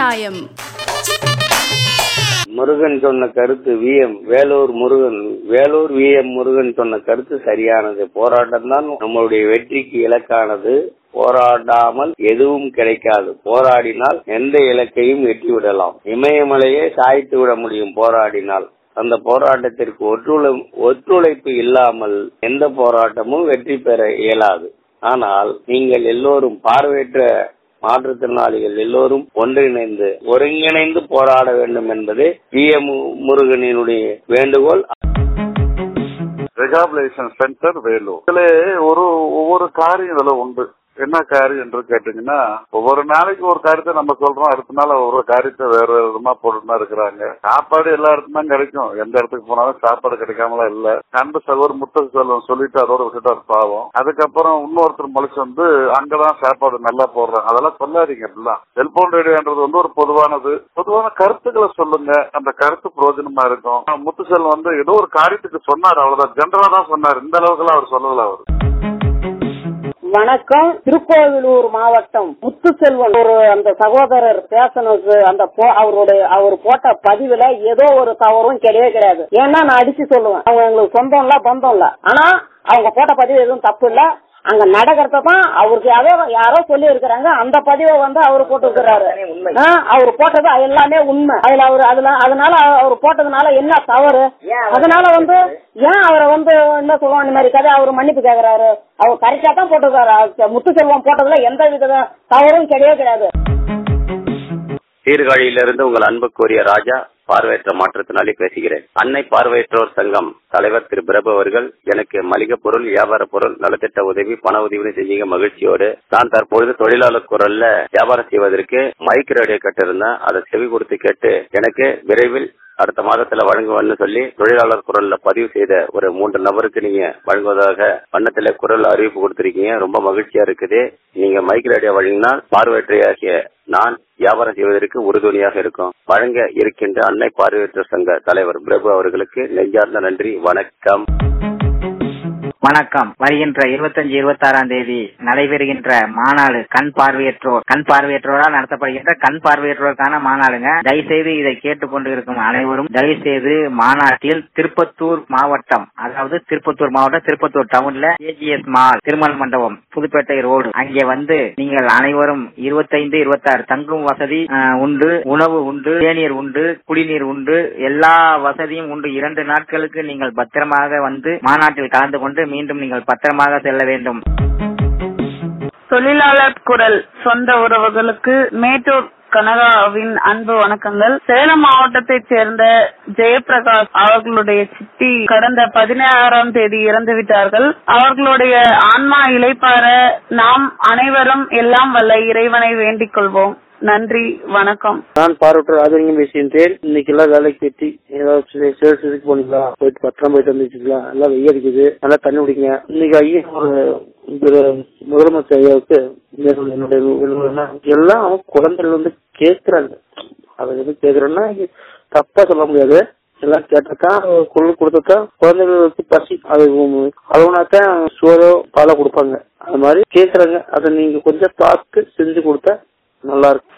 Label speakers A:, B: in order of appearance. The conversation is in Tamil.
A: நியாயம்
B: முருகன் சொன்ன கருத்து விஎம் வேலூர் முருகன் வேலூர் விஎம் முருகன் சொன்ன கருத்து சரியானது போராட்டம் தான் நம்மளுடைய வெற்றிக்கு இலக்கானது போராடாமல் எதுவும் கிடைக்காது போராடினால் எந்த இலக்கையும் எட்டிவிடலாம் இமயமலையே சாய்த்து விட முடியும் போராடினால் அந்த போராட்டத்திற்கு ஒற்றுழை ஒத்துழைப்பு இல்லாமல் எந்த போராட்டமும் வெற்றி பெற இயலாது ஆனால் நீங்கள் எல்லோரும் பார்வையற்ற மாற்றுத்திறனாளிகள் எல்லோரும் ஒன்றிணைந்து ஒருங்கிணைந்து போராட வேண்டும் என்பதே பி எம் முருகனினுடைய வேண்டுகோள்
C: ரெகாபிலேஷன் சென்டர் வேலூர் இதுல ஒரு ஒவ்வொரு காரியம் இதுல உண்டு என்ன காரியம் என்று கேட்டீங்கன்னா ஒவ்வொரு நாளைக்கு ஒரு காரியத்தை நம்ம சொல்றோம் அடுத்த நாள் ஒவ்வொரு காரியத்தை வேற விதமா போட்டுதான் இருக்கிறாங்க சாப்பாடு எல்லா இடத்துலயும் தான் கிடைக்கும் எந்த இடத்துக்கு போனாலும் சாப்பாடு கிடைக்காமலாம் இல்ல அன்பு சகோர் முத்த செல்வம் சொல்லிட்டு அதோட விட்டுட்டார் பாவம் அதுக்கப்புறம் இன்னொருத்தர் முளைச்சு வந்து அங்கதான் சாப்பாடு நல்லா போடுறாங்க அதெல்லாம் சொல்லாதீங்க அப்படிலாம் செல்போன் ரேடியோன்றது வந்து ஒரு பொதுவானது பொதுவான கருத்துக்களை சொல்லுங்க அந்த கருத்து பிரயோஜனமா இருக்கும் முத்து செல்வம் வந்து ஏதோ ஒரு காரியத்துக்கு சொன்னார் அவ்வளவுதான் ஜென்ரலா தான் சொன்னார் இந்த அளவுக்கு அவர் சொல்லல அவர்
D: வணக்கம் திருக்கோவிலூர் மாவட்டம் முத்துசெல்வன் ஒரு அந்த சகோதரர் பேசணுக்கு அந்த போ- அவருடைய அவர் போட்ட பதிவுல ஏதோ ஒரு தவறும் கிடையவே கிடையாது ஏன்னா நான் அடிச்சு சொல்லுவேன் அவங்க எங்களுக்கு சொந்தம் இல்ல பந்தம் இல்ல ஆனா அவங்க போட்ட பதிவு எதுவும் தப்பு இல்ல அங்க நடக்கிறத தான் அவருக்கு யாரோ யாரோ சொல்லி இருக்கிறாங்க அந்த பதிவை வந்து அவர் போட்டுருக்கிறாரு அவர் போட்டது எல்லாமே உண்மை அதுல அவர் அதுல அதனால அவர் போட்டதுனால என்ன தவறு அதனால வந்து ஏன் அவரை வந்து என்ன சொல்லுவோம் இந்த மாதிரி கதை அவர் மன்னிப்பு கேக்குறாரு அவர் கரெக்டா தான் போட்டிருக்காரு முத்து செல்வம் போட்டதுல எந்த வித தவறும் கிடையவே கிடையாது
B: சீர்காழியிலிருந்து உங்கள் அன்புக்குரிய ராஜா பார்வையற்ற மாற்றுத்திறனாளி பேசுகிறேன் அன்னை பார்வையற்றோர் சங்கம் தலைவர் திரு பிரபு அவர்கள் எனக்கு மளிகை பொருள் வியாபார பொருள் நலத்திட்ட உதவி பண உதவி செஞ்சீங்க மகிழ்ச்சியோடு நான் தற்பொழுது தொழிலாளர் குரல்ல வியாபாரம் செய்வதற்கு மைக் ரேடியோ கேட்டிருந்தேன் அதை செவி கொடுத்து கேட்டு எனக்கு விரைவில் அடுத்த மாதத்துல வழங்குவேன்னு சொல்லி தொழிலாளர் குரல்ல பதிவு செய்த ஒரு மூன்று நபருக்கு நீங்க வழங்குவதாக வண்ணத்துல குரல் அறிவிப்பு கொடுத்திருக்கீங்க ரொம்ப மகிழ்ச்சியா இருக்குது நீங்க மைக் ரேடியோ வழங்கினால் பார்வையற்றையாகிய நான் வியாபாரம் செய்வதற்கு உறுதுணையாக இருக்கும் வழங்க இருக்கின்ற அன்னை பார்வையற்றோர் சங்க தலைவர் பிரபு அவர்களுக்கு நெஞ்சார்ந்த நன்றி வணக்கம்
E: வணக்கம் வருகின்ற இருபத்தஞ்சு இருபத்தாறாம் தேதி நடைபெறுகின்ற மாநாடு கண் பார்வையற்றோர் கண் பார்வையற்றோரால் நடத்தப்படுகின்ற கண் பார்வையற்றோருக்கான மாநாடுங்க தயவுசெய்து இதை கேட்டுக்கொண்டு இருக்கும் அனைவரும் தயவுசெய்து மாநாட்டில் திருப்பத்தூர் மாவட்டம் அதாவது திருப்பத்தூர் மாவட்டம் திருப்பத்தூர் டவுன்ல ஏஜிஎஸ் மால் திருமல் மண்டபம் புதுப்பேட்டை ரோடு அங்கே வந்து நீங்கள் அனைவரும் இருபத்தைந்து இருபத்தாறு தங்கும் வசதி அஹ், உண்டு உணவு உண்டு தேநீர் உண்டு குடிநீர் உண்டு எல்லா வசதியும் உண்டு இரண்டு நாட்களுக்கு நீங்கள் பத்திரமாக வந்து மாநாட்டில் கலந்து கொண்டு மீண்டும் நீங்கள் பத்திரமாக செல்ல வேண்டும்
F: தொழிலாளர் குரல் சொந்த உறவுகளுக்கு மேட்டூர் கனகாவின் அன்பு வணக்கங்கள் சேலம் மாவட்டத்தைச் சேர்ந்த ஜெயபிரகாஷ் அவர்களுடைய சித்தி கடந்த பதினாறாம் தேதி இறந்து விட்டார்கள் அவர்களுடைய ஆன்மா இளைப்பாற நாம் அனைவரும் எல்லாம் வல்ல இறைவனை வேண்டிக் கொள்வோம் நன்றி வணக்கம்
G: நான் பார்வட்ட ராஜலிங்கம் பேசுகின்றேன் இன்னைக்கு எல்லாம் வேலைக்கு போயிட்டு ஏதாவது சேல்ஸ் இதுக்கு போனீங்களா போயிட்டு பத்திரம் போயிட்டு வந்துச்சுங்களா எல்லாம் வெய்ய அடிக்குது நல்லா தண்ணி குடிங்க இன்னைக்கு ஐயா ஒரு ஒரு முதலமைச்சர் ஐயாவுக்கு என்னுடைய என்னுடைய வேண்டுகோள் என்ன, எல்லாம் அவங்க குழந்தைகள் வந்து கேட்கறாங்க அதை எது கேட்கறோம்னா இது தப்பா சொல்ல முடியாது எல்லாம் கேட்டதான் குழு கொடுத்ததான் குழந்தைகளுக்கு பசி அது அழுகுனாத்தான் சோறோ பாலோ கொடுப்பாங்க அது மாதிரி கேக்குறாங்க அதை நீங்க கொஞ்சம் பார்த்து செஞ்சு கொடுத்தா நல்லா இருக்கும்